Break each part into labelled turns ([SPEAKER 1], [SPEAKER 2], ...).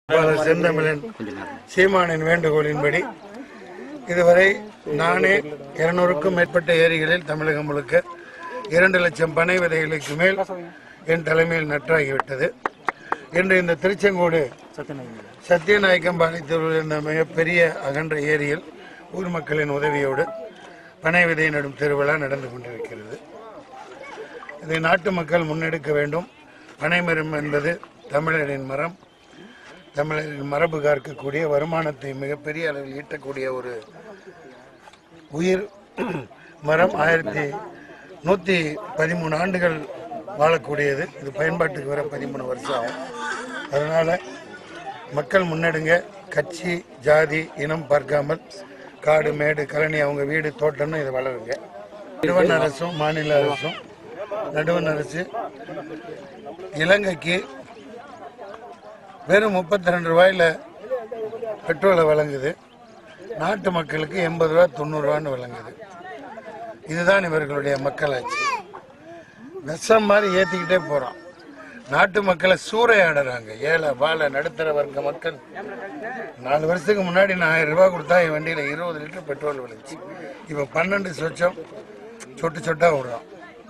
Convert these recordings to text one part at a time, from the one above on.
[SPEAKER 1] வேட்பாளர் செந்தமிழன் சீமானின் வேண்டுகோளின்படி இதுவரை நானே இருநூறுக்கும் மேற்பட்ட ஏரிகளில் தமிழகம் முழுக்க இரண்டு லட்சம் பனை விதைகளுக்கு மேல் என் தலைமையில் நற்றாகிவிட்டது இன்று இந்த திருச்செங்கோடு சத்தியநாயக்கம் பாளையத்தில் இந்த மிகப்பெரிய அகன்ற ஏரியில் ஊர் மக்களின் உதவியோடு பனை விதை நடும் திருவிழா நடந்து கொண்டிருக்கிறது இதை நாட்டு மக்கள் முன்னெடுக்க வேண்டும் பனை மரம் என்பது தமிழரின் மரம் தமிழரின் மரபு காக்கக்கூடிய வருமானத்தை மிகப்பெரிய அளவில் ஈட்டக்கூடிய ஒரு உயிர் மரம் ஆயிரத்தி நூற்றி பதிமூணு ஆண்டுகள் வாழக்கூடியது இது பயன்பாட்டுக்கு வர பதிமூணு வருஷம் ஆகும் அதனால் மக்கள் முன்னெடுங்க கட்சி ஜாதி இனம் பார்க்காமல் காடு மேடு கழனி அவங்க வீடு தோட்டம்னு இதை வளருங்க நடுவண் அரசும் மாநில அரசும் நடுவண் அரசு இலங்கைக்கு வெறும் முப்பத்தி ரெண்டு ரூபாயில பெட்ரோலை வழங்குது நாட்டு மக்களுக்கு எண்பது ரூபா தொண்ணூறு ரூபான்னு வழங்குது இதுதான் இவர்களுடைய மக்களாட்சி விஷம் மாதிரி ஏத்திக்கிட்டே போறோம் நாட்டு மக்களை சூறையாடுறாங்க ஏழை வாழை நடுத்தர வர்க்க மக்கள் நாலு வருஷத்துக்கு முன்னாடி நான் ஆயிரம் ரூபாய் கொடுத்தா என் வண்டியில இருபது லிட்டர் பெட்ரோல் விழுந்துச்சு இப்போ பன்னெண்டு சொச்சம் சொட்டு சொட்டா விடுறோம்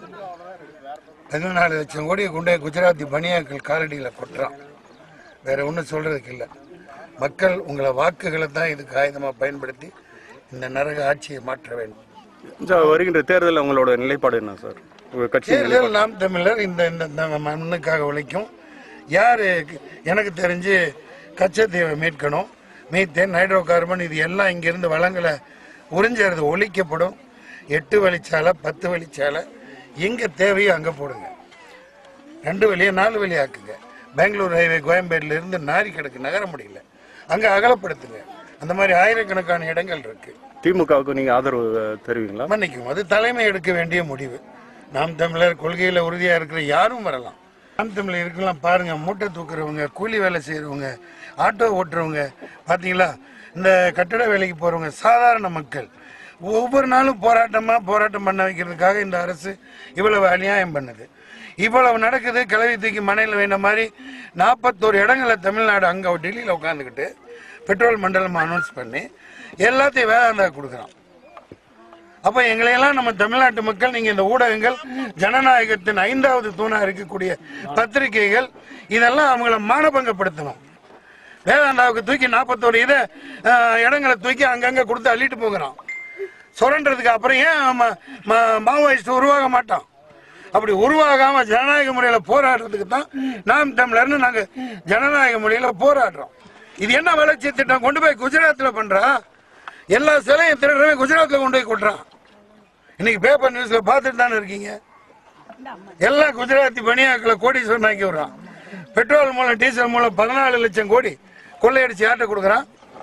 [SPEAKER 1] பதினாலு லட்சம் கோடியை கொண்டு போய் குஜராத்தி பனியாக்கள் காலடியில் கொட்டுறான் வேற ஒன்றும் சொல்றதுக்கு இல்லை மக்கள் உங்களை வாக்குகளை தான் இதுக்கு ஆயுதமாக பயன்படுத்தி இந்த நரக ஆட்சியை மாற்ற வேண்டும்
[SPEAKER 2] சார் வருகின்ற தேர்தலில் உங்களோட நிலைப்பாடு என்ன சார் உங்க கட்சி
[SPEAKER 1] தேர்தல் நாம் தமிழர் இந்த இந்த இந்த மண்ணுக்காக உழைக்கும் யாரு எனக்கு தெரிஞ்சு கச்சத்தீவை மீட்கணும் மீத்தேன் ஹைட்ரோ கார்பன் இது எல்லாம் இங்கிருந்து வளங்களை உறிஞ்சறது ஒழிக்கப்படும் எட்டு வழிச்சாலை பத்து வழிச்சாலை எங்க தேவையோ அங்க போடுங்க ரெண்டு வழியை நாலு வழி ஆக்குங்க பெங்களூர் ஹைவே கோயம்பேடுல இருந்து நாரி கிடக்கு நகர முடியல அங்க அகலப்படுத்துங்க அந்த மாதிரி ஆயிரக்கணக்கான இடங்கள் இருக்கு
[SPEAKER 2] திமுகவுக்கு நீங்க ஆதரவு அஹ், தெரிவிங்களா
[SPEAKER 1] மன்னிக்கும் அது தலைமை எடுக்க வேண்டிய முடிவு நாம் தமிழர் கொள்கையில உறுதியா இருக்கிற யாரும் வரலாம் நாம் தமிழர் இருக்கலாம் பாருங்க மூட்டை தூக்குறவங்க கூலி வேலை செய்யறவங்க ஆட்டோ ஓட்டுறவங்க பாத்தீங்களா இந்த கட்டட வேலைக்கு போறவங்க சாதாரண மக்கள் ஒவ்வொரு நாளும் போராட்டமா போராட்டம் பண்ண வைக்கிறதுக்காக இந்த அரசு இவ்வளவு அநியாயம் பண்ணுது இவ்வளவு நடக்குது கிளவி தூக்கி மனையில் வேண்ட மாதிரி நாற்பத்தோரு இடங்களை தமிழ்நாடு அங்க டெல்லியில உட்காந்துக்கிட்டு பெட்ரோல் மண்டலம் அனௌன்ஸ் பண்ணி எல்லாத்தையும் வேதாந்தா கொடுக்குறான் அப்ப எங்களையெல்லாம் நம்ம தமிழ்நாட்டு மக்கள் நீங்க இந்த ஊடகங்கள் ஜனநாயகத்தின் ஐந்தாவது தூணா இருக்கக்கூடிய பத்திரிகைகள் இதெல்லாம் அவங்கள மானபங்கப்படுத்தணும் வேதாந்தாவுக்கு தூக்கி நாற்பத்தோரு இதை அஹ், இடங்களை தூக்கி அங்கங்க கொடுத்து அள்ளிட்டு போகிறான் சுரண்டதுக்கு அப்புறம் ஏன் ம- ம- மாவோயிஸ்ட் உருவாக மாட்டான் அப்படி உருவாகாம ஜனநாயக முறையில போராடுறதுக்கு தான் நாம் தமிழர்னு நாங்க ஜனநாயக முறையில போராடுறோம் இது என்ன வளர்ச்சி திட்டம் கொண்டு போய் குஜராத்ல பண்றா எல்லா சிலையும் திருடுறவன் குஜராத்ல கொண்டு போய் கொட்டுறான் இன்னைக்கு பேப்பர் நியூஸ்ல பார்த்துட்டு தானே இருக்கீங்க எல்லா குஜராத்தி பணியாக்களை கோடீஸ்வரன் ஆக்கி விடுறான் பெட்ரோல் மூலம் டீசல் மூலம் பதினாலு லட்சம் கோடி கொள்ளையடிச்சு யார்ட்ட கொடுக்குறான்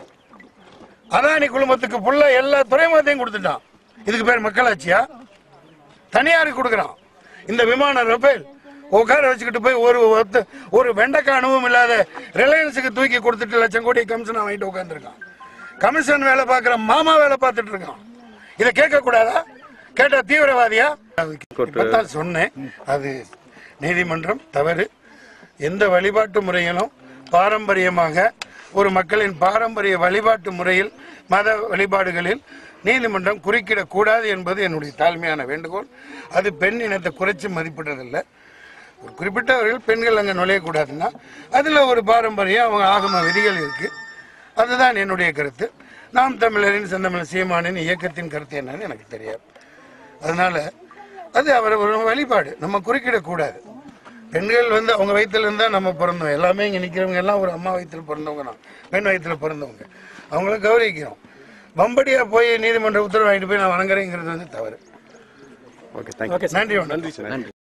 [SPEAKER 1] அதானி குழுமத்துக்கு புள்ள எல்லா துறைமுகத்தையும் கொடுத்துட்டான் இதுக்கு பேர் மக்களாட்சியா தனியாருக்கு கொடுக்குறான் இந்த விமானம் ரஃபேல் உட்கார வச்சுக்கிட்டு போய் ஒரு ஒத்த- ஒரு வெண்டைக்காய் அனுபவம் இல்லாத ரிலையன்ஸுக்கு தூக்கி கொடுத்துட்டு லட்சம் கோடி கமிஷன் வாங்கிட்டு உட்காந்துருக்கான் கமிஷன் வேலை பார்க்குற மாமா வேலை பார்த்துட்டு இருக்கான் இதை கேட்க கூடாதா கேட்டா தீவிரவாதியா இப்பதான் சொன்னேன் அது நீதிமன்றம் தவறு எந்த வழிபாட்டு முறையிலும் பாரம்பரியமாக ஒரு மக்களின் பாரம்பரிய வழிபாட்டு முறையில் மத வழிபாடுகளில் நீதிமன்றம் குறுக்கிடக்கூடாது என்பது என்னுடைய தாழ்மையான வேண்டுகோள் அது பெண் இனத்தை குறைச்சி மதிப்பிடுறதில்லை ஒரு குறிப்பிட்டவர்கள் பெண்கள் அங்கே நுழையக்கூடாதுன்னா அதில் ஒரு பாரம்பரியம் அவங்க ஆகம விதிகள் இருக்கு அதுதான் என்னுடைய கருத்து நாம் தமிழரின் செந்தமிழ் சீமானின் இயக்கத்தின் கருத்து என்னன்னு எனக்கு தெரியாது அதனால அது அவர் ஒரு வழிபாடு நம்ம குறுக்கிடக்கூடாது பெண்கள் வந்து அவங்க வயித்துல இருந்தா நம்ம பிறந்தோம் எல்லாமே இங்க நிக்கிறவங்க எல்லாம் ஒரு அம்மா வயித்துல பிறந்தவங்க தான் பெண் வயித்துல பிறந்தவங்க அவங்கள கௌரவிக்கிறோம் வம்படியா போய் நீதிமன்ற உத்தரவு வாங்கிட்டு போய் நான் வணங்குறேங்கிறது வந்து தவறு
[SPEAKER 2] ஓகே தேங்க்யூ
[SPEAKER 1] நன்றி வணக்கம்.
[SPEAKER 2] நன்றி சார் நன்றி